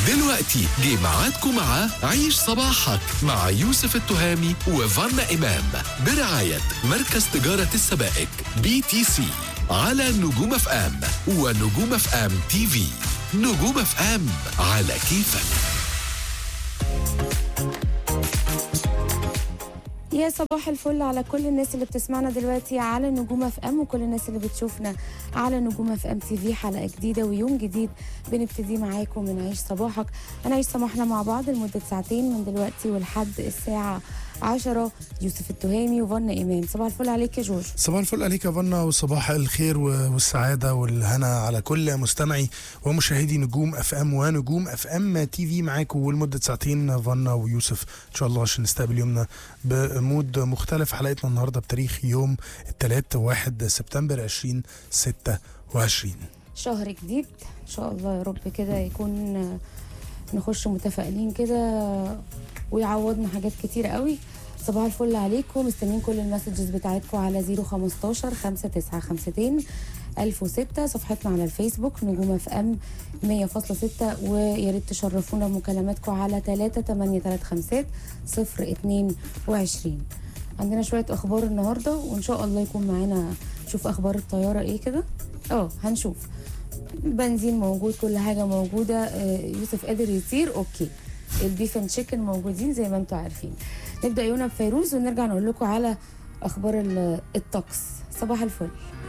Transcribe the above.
دلوقتي جه ميعادكم مع عيش صباحك مع يوسف التهامي وفانا إمام برعاية مركز تجارة السبائك بي تي سي على نجوم اف ام ونجوم اف ام تي في نجوم اف ام على كيفك يا صباح الفل على كل الناس اللي بتسمعنا دلوقتي على نجوم اف ام وكل الناس اللي بتشوفنا على نجوم اف ام تي في حلقه جديده ويوم جديد بنبتدي معاكم من عيش صباحك انا عيش صباحنا مع بعض لمده ساعتين من دلوقتي ولحد الساعه 10 يوسف التهامي وفنا امام صباح الفل عليك يا جورج صباح الفل عليك يا فنا وصباح الخير و- والسعادة والهنا على كل مستمعي ومشاهدي نجوم اف ام ونجوم اف ام تي في معاكم ولمدة ساعتين فنا ويوسف ان شاء الله عشان نستقبل يومنا بمود مختلف حلقتنا النهاردة بتاريخ يوم الثلاث 1 سبتمبر 2026 شهر جديد ان شاء الله يا رب كده يكون آه، نخش متفائلين كده ويعوضنا حاجات كتير قوي صباح الفل عليكم مستنيين كل المسجز بتاعتكم على 015 5952 1006 صفحتنا على الفيسبوك نجوم اف ام 100.6 ويا ريت تشرفونا بمكالماتكم على 3835 022 عندنا شويه اخبار النهارده وان شاء الله يكون معانا نشوف اخبار الطياره ايه كده اه هنشوف بنزين موجود كل حاجه موجوده آه، يوسف قادر يطير اوكي البيف اند تشيكن موجودين زي ما انتم عارفين نبدا يومنا بفيروز ونرجع نقول لكم على اخبار ال- الطقس صباح الفل